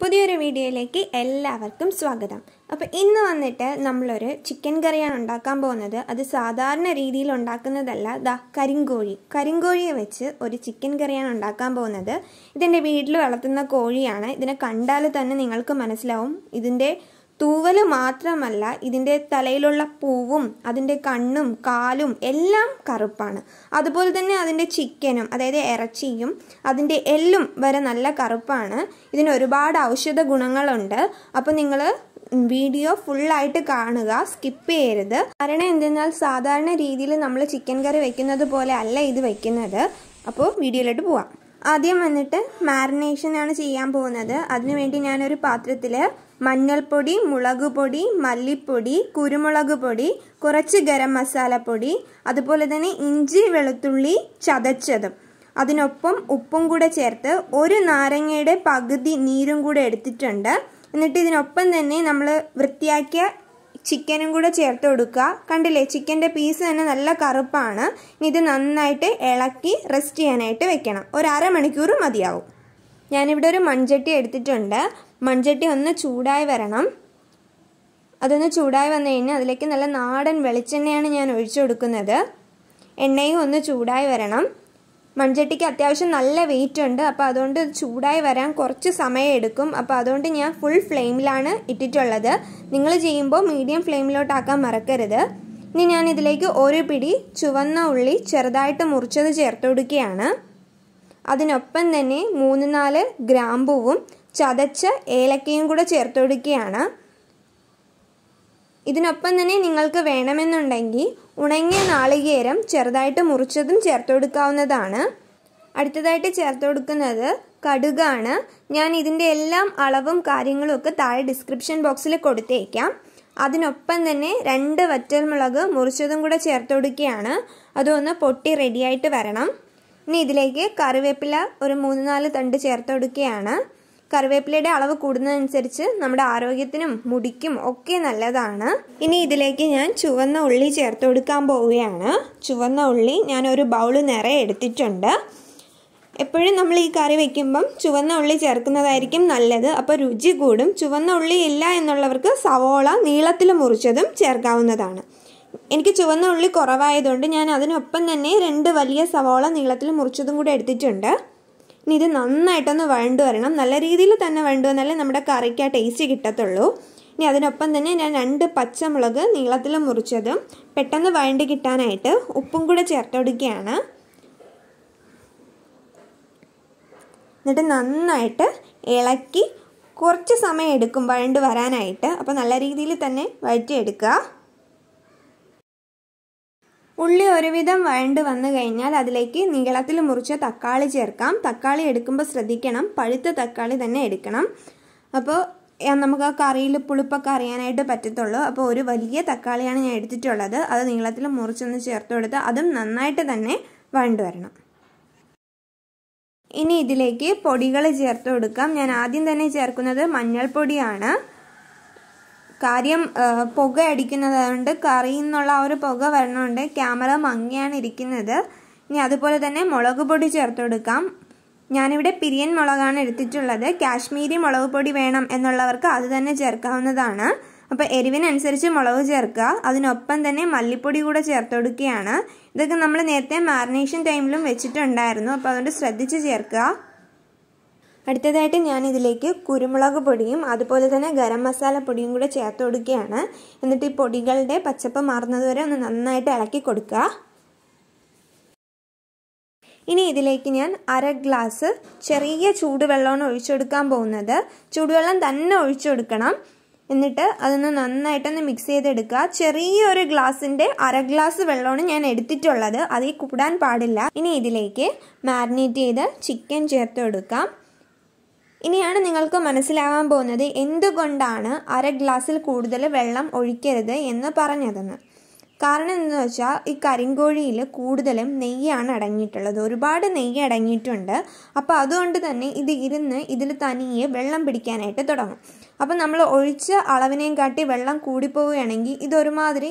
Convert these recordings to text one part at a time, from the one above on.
പുതിയൊരു വീഡിയോയിലേക്ക് എല്ലാവർക്കും സ്വാഗതം അപ്പോൾ ഇന്ന് വന്നിട്ട് നമ്മളൊരു ചിക്കൻ കറിയാണ് ഉണ്ടാക്കാൻ പോകുന്നത് അത് സാധാരണ രീതിയിൽ ഉണ്ടാക്കുന്നതല്ല ദാ കരിങ്കോഴി കരിങ്കോഴിയെ വെച്ച് ഒരു ചിക്കൻ കറിയാണ് ഉണ്ടാക്കാൻ പോകുന്നത് ഇതെൻ്റെ വീട്ടിൽ വളർത്തുന്ന കോഴിയാണ് ഇതിനെ കണ്ടാൽ തന്നെ നിങ്ങൾക്ക് മനസ്സിലാവും ഇതിൻ്റെ തൂവല് മാത്രമല്ല ഇതിൻ്റെ തലയിലുള്ള പൂവും അതിൻ്റെ കണ്ണും കാലും എല്ലാം കറുപ്പാണ് അതുപോലെ തന്നെ അതിൻ്റെ ചിക്കനും അതായത് ഇറച്ചിയും അതിൻ്റെ എല്ലും വരെ നല്ല കറുപ്പാണ് ഇതിന് ഒരുപാട് ഔഷധ ഗുണങ്ങളുണ്ട് അപ്പോൾ നിങ്ങൾ വീഡിയോ ഫുള്ളായിട്ട് കാണുക സ്കിപ്പ് ചെയ്യരുത് കാരണം എന്തെന്നാൽ സാധാരണ രീതിയിൽ നമ്മൾ ചിക്കൻ കറി വെക്കുന്നത് പോലെ അല്ല ഇത് വെക്കുന്നത് അപ്പോൾ വീഡിയോയിലോട്ട് പോവാം ആദ്യം വന്നിട്ട് മാരിനേഷനാണ് ചെയ്യാൻ പോകുന്നത് അതിനുവേണ്ടി ഞാനൊരു പാത്രത്തിൽ മഞ്ഞൾപ്പൊടി മുളക് പൊടി മല്ലിപ്പൊടി കുരുമുളക് പൊടി കുറച്ച് ഗരം മസാലപ്പൊടി അതുപോലെ തന്നെ ഇഞ്ചി വെളുത്തുള്ളി ചതച്ചതും അതിനൊപ്പം ഉപ്പും കൂടെ ചേർത്ത് ഒരു നാരങ്ങയുടെ പകുതി നീരും കൂടെ എടുത്തിട്ടുണ്ട് എന്നിട്ട് ഇതിനൊപ്പം തന്നെ നമ്മൾ വൃത്തിയാക്കിയ ചിക്കനും കൂടെ ചേർത്ത് കൊടുക്കുക കണ്ടില്ലേ ചിക്കൻ്റെ പീസ് തന്നെ നല്ല കറുപ്പാണ് ഇത് നന്നായിട്ട് ഇളക്കി റെസ്റ്റ് ചെയ്യാനായിട്ട് വെക്കണം ഒരു അരമണിക്കൂർ മതിയാവും ഞാനിവിടെ ഒരു മൺചട്ടി എടുത്തിട്ടുണ്ട് മൺചട്ടി ഒന്ന് ചൂടായി വരണം അതൊന്ന് ചൂടായി വന്നു കഴിഞ്ഞാൽ അതിലേക്ക് നല്ല നാടൻ വെളിച്ചെണ്ണയാണ് ഞാൻ ഒഴിച്ചു കൊടുക്കുന്നത് എണ്ണയും ഒന്ന് ചൂടായി വരണം മൺചട്ടിക്ക് അത്യാവശ്യം നല്ല വെയിറ്റ് ഉണ്ട് അപ്പോൾ അതുകൊണ്ട് ചൂടായി വരാൻ കുറച്ച് സമയം എടുക്കും അപ്പോൾ അതുകൊണ്ട് ഞാൻ ഫുൾ ഫ്ലെയിമിലാണ് ഇട്ടിട്ടുള്ളത് നിങ്ങൾ ചെയ്യുമ്പോൾ മീഡിയം ഫ്ലെയിമിലോട്ടാക്കാൻ മറക്കരുത് ഇനി ഞാൻ ഇതിലേക്ക് ഒരു പിടി ചുവന്ന ഉള്ളി ചെറുതായിട്ട് മുറിച്ചത് ചേർത്ത് കൊടുക്കുകയാണ് അതിനൊപ്പം തന്നെ മൂന്ന് നാല് ഗ്രാമ്പൂവും ചതച്ച ഏലക്കയും കൂടെ ചേർത്ത് കൊടുക്കുകയാണ് ഇതിനൊപ്പം തന്നെ നിങ്ങൾക്ക് വേണമെന്നുണ്ടെങ്കിൽ ഉണങ്ങിയ നാളികേരം ചെറുതായിട്ട് മുറിച്ചതും ചേർത്ത് കൊടുക്കാവുന്നതാണ് അടുത്തതായിട്ട് ചേർത്ത് കൊടുക്കുന്നത് കടുകാണ് ഞാൻ ഇതിൻ്റെ എല്ലാം അളവും കാര്യങ്ങളും ഒക്കെ താഴെ ഡിസ്ക്രിപ്ഷൻ ബോക്സിൽ കൊടുത്തേക്കാം അതിനൊപ്പം തന്നെ രണ്ട് വറ്റൽമുളക് മുറിച്ചതും കൂടെ ചേർത്ത് കൊടുക്കുകയാണ് അതൊന്ന് പൊട്ടി റെഡിയായിട്ട് വരണം ഇനി ഇതിലേക്ക് കറിവേപ്പില ഒരു മൂന്ന് നാല് തണ്ട് ചേർത്ത് കൊടുക്കുകയാണ് കറിവേപ്പിലയുടെ അളവ് കൂടുന്നതനുസരിച്ച് നമ്മുടെ ആരോഗ്യത്തിനും മുടിക്കും ഒക്കെ നല്ലതാണ് ഇനി ഇതിലേക്ക് ഞാൻ ചുവന്ന ഉള്ളി ചേർത്ത് കൊടുക്കാൻ പോവുകയാണ് ചുവന്ന ഉള്ളി ഞാൻ ഒരു ബൗള് നിറയെ എടുത്തിട്ടുണ്ട് എപ്പോഴും നമ്മൾ ഈ കറി വെക്കുമ്പം ചുവന്ന ഉള്ളി ചേർക്കുന്നതായിരിക്കും നല്ലത് അപ്പോൾ രുചി കൂടും ചുവന്ന ഉള്ളി ഇല്ല എന്നുള്ളവർക്ക് സവോള നീളത്തിൽ മുറിച്ചതും ചേർക്കാവുന്നതാണ് എനിക്ക് ചുവന്ന ഉള്ളി കുറവായതുകൊണ്ട് ഞാൻ അതിനൊപ്പം തന്നെ രണ്ട് വലിയ സവോള നീളത്തിൽ മുറിച്ചതും കൂടെ എടുത്തിട്ടുണ്ട് ഇനി ഇത് നന്നായിട്ടൊന്ന് വഴണ്ടു വരണം നല്ല രീതിയിൽ തന്നെ വഴണ്ടു വന്നാലേ നമ്മുടെ കറിക്ക് ആ ടേസ്റ്റ് കിട്ടത്തുള്ളൂ ഇനി അതിനൊപ്പം തന്നെ ഞാൻ രണ്ട് പച്ചമുളക് നീളത്തിൽ മുറിച്ചതും പെട്ടെന്ന് വഴണ്ടി കിട്ടാനായിട്ട് ഉപ്പും കൂടെ ചേർത്ത് കൊടുക്കുകയാണ് എന്നിട്ട് നന്നായിട്ട് ഇളക്കി കുറച്ച് സമയം എടുക്കും വഴണ്ട് വരാനായിട്ട് അപ്പോൾ നല്ല രീതിയിൽ തന്നെ വഴറ്റിയെടുക്കുക ഉള്ളി ഒരുവിധം വഴണ്ട് വന്നു കഴിഞ്ഞാൽ അതിലേക്ക് നീളത്തിൽ മുറിച്ച തക്കാളി ചേർക്കാം തക്കാളി എടുക്കുമ്പോൾ ശ്രദ്ധിക്കണം പഴുത്ത തക്കാളി തന്നെ എടുക്കണം അപ്പോൾ നമുക്ക് ആ കറിയിൽ പുളിപ്പൊക്കെ അറിയാനായിട്ട് പറ്റത്തുള്ളൂ അപ്പോൾ ഒരു വലിയ തക്കാളിയാണ് ഞാൻ എടുത്തിട്ടുള്ളത് അത് നീളത്തിൽ മുറിച്ചൊന്ന് ചേർത്ത് കൊടുത്ത് അതും നന്നായിട്ട് തന്നെ വഴണ്ട് വരണം ഇനി ഇതിലേക്ക് പൊടികൾ ചേർത്ത് കൊടുക്കാം ഞാൻ ആദ്യം തന്നെ ചേർക്കുന്നത് മഞ്ഞൾപ്പൊടിയാണ് കാര്യം പുക അടിക്കുന്നത് കൊണ്ട് കറിയിൽ നിന്നുള്ള ആ ഒരു പുക വരണമുണ്ട് ക്യാമറ മങ്ങിയാണ് ഇരിക്കുന്നത് ഇനി അതുപോലെ തന്നെ മുളക് പൊടി ചേർത്ത് കൊടുക്കാം ഞാനിവിടെ പിരിയൻ മുളകാണ് എടുത്തിട്ടുള്ളത് കാശ്മീരി മുളക് പൊടി വേണം എന്നുള്ളവർക്ക് അത് തന്നെ ചേർക്കാവുന്നതാണ് അപ്പോൾ എരിവിനനുസരിച്ച് മുളക് ചേർക്കുക അതിനൊപ്പം തന്നെ മല്ലിപ്പൊടി കൂടെ ചേർത്ത് കൊടുക്കുകയാണ് ഇതൊക്കെ നമ്മൾ നേരത്തെ മാറിനേഷൻ ടൈമിലും വെച്ചിട്ടുണ്ടായിരുന്നു അപ്പോൾ അതുകൊണ്ട് ശ്രദ്ധിച്ച് ചേർക്കുക അടുത്തതായിട്ട് ഞാൻ ഇതിലേക്ക് കുരുമുളക് പൊടിയും അതുപോലെ തന്നെ ഗരം മസാല പൊടിയും കൂടെ ചേർത്ത് കൊടുക്കുകയാണ് എന്നിട്ട് ഈ പൊടികളുടെ പച്ചപ്പ് മാറുന്നതുവരെ ഒന്ന് നന്നായിട്ട് ഇളക്കി കൊടുക്കുക ഇനി ഇതിലേക്ക് ഞാൻ അര ഗ്ലാസ് ചെറിയ ചൂടുവെള്ളമാണ് ഒഴിച്ചു കൊടുക്കാൻ പോകുന്നത് ചൂടുവെള്ളം തന്നെ ഒഴിച്ചു കൊടുക്കണം എന്നിട്ട് അതൊന്ന് നന്നായിട്ടൊന്ന് മിക്സ് ചെയ്തെടുക്കുക ചെറിയൊരു ഗ്ലാസിൻ്റെ അര ഗ്ലാസ് വെള്ളമാണ് ഞാൻ എടുത്തിട്ടുള്ളത് അതിൽ കൂടാൻ പാടില്ല ഇനി ഇതിലേക്ക് മാരിനേറ്റ് ചെയ്ത് ചിക്കൻ ചേർത്ത് കൊടുക്കാം ഇനിയാണ് നിങ്ങൾക്ക് മനസ്സിലാവാൻ പോകുന്നത് എന്തുകൊണ്ടാണ് അര ഗ്ലാസ്സിൽ കൂടുതൽ വെള്ളം ഒഴിക്കരുത് എന്ന് പറഞ്ഞതെന്ന് കാരണം എന്താണെന്ന് വെച്ചാൽ ഈ കരിങ്കോഴിയിൽ കൂടുതലും നെയ്യാണ് അടങ്ങിയിട്ടുള്ളത് ഒരുപാട് നെയ്യ് അടങ്ങിയിട്ടുണ്ട് അപ്പോൾ അതുകൊണ്ട് തന്നെ ഇത് ഇരുന്ന് ഇതിൽ തനിയെ വെള്ളം പിടിക്കാനായിട്ട് തുടങ്ങും അപ്പോൾ നമ്മൾ ഒഴിച്ച അളവിനെയും കാട്ടി വെള്ളം കൂടിപ്പോവുകയാണെങ്കിൽ ഇതൊരുമാതിരി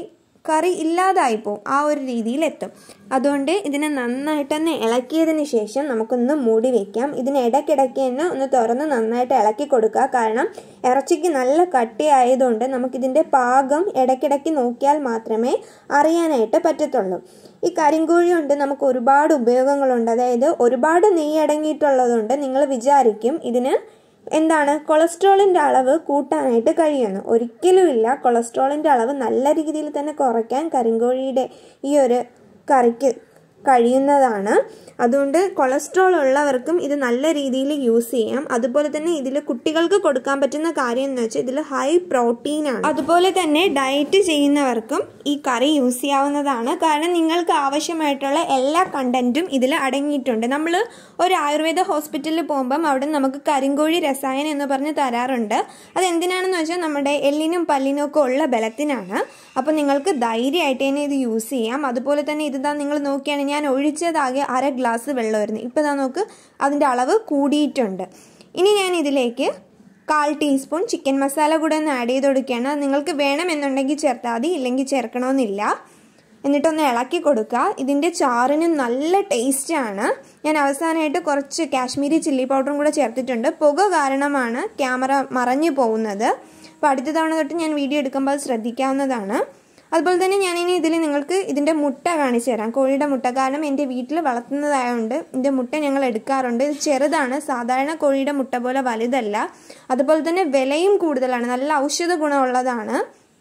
കറി ഇല്ലാതായി പോകും ആ ഒരു രീതിയിലെത്തും അതുകൊണ്ട് ഇതിനെ നന്നായിട്ടൊന്ന് ഇളക്കിയതിന് ശേഷം നമുക്കൊന്ന് മൂടി വെക്കാം ഇതിന് ഇടയ്ക്കിടയ്ക്ക് തന്നെ ഒന്ന് തുറന്ന് നന്നായിട്ട് ഇളക്കി കൊടുക്കുക കാരണം ഇറച്ചിക്ക് നല്ല കട്ടിയായതുകൊണ്ട് നമുക്കിതിൻ്റെ പാകം ഇടയ്ക്കിടയ്ക്ക് നോക്കിയാൽ മാത്രമേ അറിയാനായിട്ട് പറ്റത്തുള്ളൂ ഈ കരിങ്കോഴി കൊണ്ട് നമുക്ക് ഒരുപാട് ഉപയോഗങ്ങളുണ്ട് അതായത് ഒരുപാട് നെയ്യ് അടങ്ങിയിട്ടുള്ളതുകൊണ്ട് നിങ്ങൾ വിചാരിക്കും ഇതിന് എന്താണ് കൊളസ്ട്രോളിൻ്റെ അളവ് കൂട്ടാനായിട്ട് കഴിയുന്നു ഒരിക്കലുമില്ല കൊളസ്ട്രോളിൻ്റെ അളവ് നല്ല രീതിയിൽ തന്നെ കുറയ്ക്കാൻ കരിങ്കോഴിയുടെ ഈ ഒരു കറിക്ക് കഴിയുന്നതാണ് അതുകൊണ്ട് കൊളസ്ട്രോൾ ഉള്ളവർക്കും ഇത് നല്ല രീതിയിൽ യൂസ് ചെയ്യാം അതുപോലെ തന്നെ ഇതിൽ കുട്ടികൾക്ക് കൊടുക്കാൻ പറ്റുന്ന കാര്യം എന്ന് വെച്ചാൽ ഇതിൽ ഹൈ പ്രോട്ടീൻ ആണ് അതുപോലെ തന്നെ ഡയറ്റ് ചെയ്യുന്നവർക്കും ഈ കറി യൂസ് ചെയ്യാവുന്നതാണ് കാരണം നിങ്ങൾക്ക് ആവശ്യമായിട്ടുള്ള എല്ലാ കണ്ടന്റും ഇതിൽ അടങ്ങിയിട്ടുണ്ട് നമ്മൾ ഒരു ആയുർവേദ ഹോസ്പിറ്റലിൽ പോകുമ്പം അവിടെ നമുക്ക് കരിങ്കോഴി രസായനം എന്ന് പറഞ്ഞ് തരാറുണ്ട് അത് എന്തിനാണെന്ന് വെച്ചാൽ നമ്മുടെ എല്ലിനും പല്ലിനും ഒക്കെ ഉള്ള ബലത്തിനാണ് അപ്പോൾ നിങ്ങൾക്ക് ധൈര്യമായിട്ട് തന്നെ ഇത് യൂസ് ചെയ്യാം അതുപോലെ തന്നെ ഇതാ നിങ്ങൾ നോക്കിയാണ് ഞാൻ ഒഴിച്ചതാകെ അര ഗ്ലാസ് വെള്ളമായിരുന്നു ഇപ്പോൾ ഇതാ നോക്ക് അതിൻ്റെ അളവ് കൂടിയിട്ടുണ്ട് ഇനി ഞാൻ ഇതിലേക്ക് കാൽ ടീസ്പൂൺ ചിക്കൻ മസാല കൂടെ ഒന്ന് ആഡ് ചെയ്ത് കൊടുക്കുകയാണ് നിങ്ങൾക്ക് വേണമെന്നുണ്ടെങ്കിൽ ചേർത്താൽ മതി ഇല്ലെങ്കിൽ ചേർക്കണമെന്നില്ല എന്നിട്ടൊന്ന് ഇളക്കി കൊടുക്കുക ഇതിൻ്റെ ചാറിന് നല്ല ടേസ്റ്റാണ് ഞാൻ അവസാനമായിട്ട് കുറച്ച് കാശ്മീരി ചില്ലി പൗഡറും കൂടെ ചേർത്തിട്ടുണ്ട് പുക കാരണമാണ് ക്യാമറ മറഞ്ഞു പോകുന്നത് അപ്പോൾ അടുത്ത തവണ തൊട്ട് ഞാൻ വീഡിയോ എടുക്കുമ്പോൾ അത് ശ്രദ്ധിക്കാവുന്നതാണ് അതുപോലെ തന്നെ ഞാനിനി ഇതിൽ നിങ്ങൾക്ക് ഇതിൻ്റെ മുട്ട കാണിച്ചു തരാം കോഴിയുടെ മുട്ട കാരണം എൻ്റെ വീട്ടിൽ വളർത്തുന്നതായതുകൊണ്ട് ഇതിൻ്റെ മുട്ട ഞങ്ങൾ എടുക്കാറുണ്ട് ഇത് ചെറുതാണ് സാധാരണ കോഴിയുടെ മുട്ട പോലെ വലുതല്ല അതുപോലെ തന്നെ വിലയും കൂടുതലാണ് നല്ല ഔഷധ ഗുണമുള്ളതാണ്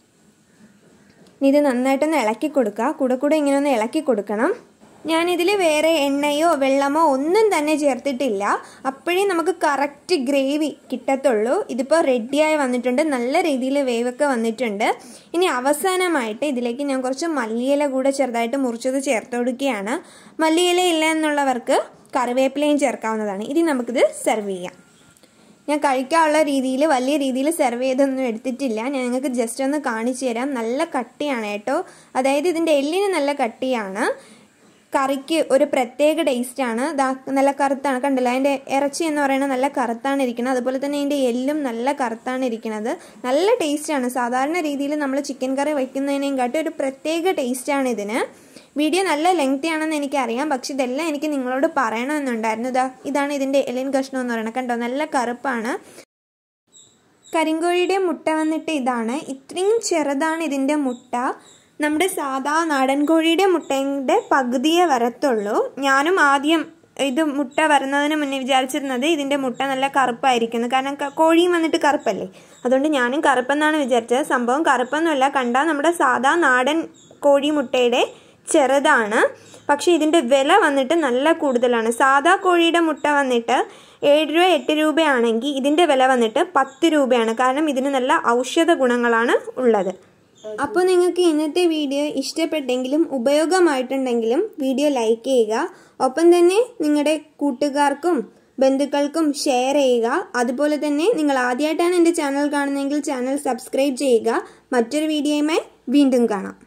ഇനി ഇത് നന്നായിട്ടൊന്ന് ഇളക്കി കൊടുക്കുക കൂടെ കൂടെ ഇങ്ങനെ ഒന്ന് ഇളക്കി കൊടുക്കണം ഞാനിതിൽ വേറെ എണ്ണയോ വെള്ളമോ ഒന്നും തന്നെ ചേർത്തിട്ടില്ല അപ്പോഴേ നമുക്ക് കറക്റ്റ് ഗ്രേവി കിട്ടത്തുള്ളൂ ഇതിപ്പോൾ റെഡിയായി വന്നിട്ടുണ്ട് നല്ല രീതിയിൽ വേവൊക്കെ വന്നിട്ടുണ്ട് ഇനി അവസാനമായിട്ട് ഇതിലേക്ക് ഞാൻ കുറച്ച് മല്ലിയില കൂടെ ചെറുതായിട്ട് മുറിച്ചത് ചേർത്ത് കൊടുക്കുകയാണ് മല്ലിയില ഇല്ല എന്നുള്ളവർക്ക് കറിവേപ്പിലയും ചേർക്കാവുന്നതാണ് ഇനി നമുക്കിത് സെർവ് ചെയ്യാം ഞാൻ കഴിക്കാനുള്ള രീതിയിൽ വലിയ രീതിയിൽ സെർവ് ചെയ്തൊന്നും എടുത്തിട്ടില്ല ഞാൻ നിങ്ങൾക്ക് ജസ്റ്റ് ഒന്ന് കാണിച്ചു തരാം നല്ല കട്ടിയാണ് കേട്ടോ അതായത് ഇതിൻ്റെ എല്ലിന് നല്ല കട്ടിയാണ് കറിക്ക് ഒരു പ്രത്യേക ടേസ്റ്റാണ് ദാ നല്ല കറുത്താണ് കണ്ടില്ല അതിൻ്റെ ഇറച്ചി എന്ന് പറയുന്നത് നല്ല കറുത്താണ് ഇരിക്കുന്നത് അതുപോലെ തന്നെ അതിൻ്റെ എല്ലും നല്ല കറുത്താണ് ഇരിക്കുന്നത് നല്ല ടേസ്റ്റാണ് സാധാരണ രീതിയിൽ നമ്മൾ ചിക്കൻ കറി വയ്ക്കുന്നതിനേയും കാട്ടി ഒരു പ്രത്യേക ടേസ്റ്റാണ് ഇതിന് വീഡിയോ നല്ല ലെങ്തി ആണെന്ന് എനിക്കറിയാം പക്ഷെ ഇതെല്ലാം എനിക്ക് നിങ്ങളോട് പറയണമെന്നുണ്ടായിരുന്നു ഇതാ ഇതാണ് ഇതിൻ്റെ എലിൻ കഷ്ണം എന്ന് പറയുന്നത് കണ്ടോ നല്ല കറുപ്പാണ് കരിങ്കോഴിയുടെ മുട്ട വന്നിട്ട് ഇതാണ് ഇത്രയും ചെറുതാണ് ഇതിൻ്റെ മുട്ട നമ്മുടെ സാധാ നാടൻ കോഴിയുടെ മുട്ടയുടെ പകുതിയെ വരത്തുള്ളൂ ഞാനും ആദ്യം ഇത് മുട്ട വരുന്നതിന് മുന്നേ വിചാരിച്ചിരുന്നത് ഇതിൻ്റെ മുട്ട നല്ല കറുപ്പായിരിക്കുന്നു കാരണം കോഴിയും വന്നിട്ട് കറുപ്പല്ലേ അതുകൊണ്ട് ഞാനും കറുപ്പെന്നാണ് വിചാരിച്ചത് സംഭവം കറുപ്പൊന്നുമല്ല കണ്ടാൽ നമ്മുടെ സാധാ നാടൻ കോഴി മുട്ടയുടെ ചെറുതാണ് പക്ഷേ ഇതിൻ്റെ വില വന്നിട്ട് നല്ല കൂടുതലാണ് സാധാ കോഴിയുടെ മുട്ട വന്നിട്ട് ഏഴ് രൂപ എട്ട് രൂപയാണെങ്കിൽ ഇതിൻ്റെ വില വന്നിട്ട് പത്ത് രൂപയാണ് കാരണം ഇതിന് നല്ല ഔഷധ ഗുണങ്ങളാണ് ഉള്ളത് അപ്പോൾ നിങ്ങൾക്ക് ഇന്നത്തെ വീഡിയോ ഇഷ്ടപ്പെട്ടെങ്കിലും ഉപയോഗമായിട്ടുണ്ടെങ്കിലും വീഡിയോ ലൈക്ക് ചെയ്യുക ഒപ്പം തന്നെ നിങ്ങളുടെ കൂട്ടുകാർക്കും ബന്ധുക്കൾക്കും ഷെയർ ചെയ്യുക അതുപോലെ തന്നെ നിങ്ങൾ ആദ്യമായിട്ടാണ് എൻ്റെ ചാനൽ കാണുന്നതെങ്കിൽ ചാനൽ സബ്സ്ക്രൈബ് ചെയ്യുക മറ്റൊരു വീഡിയോയുമായി വീണ്ടും കാണാം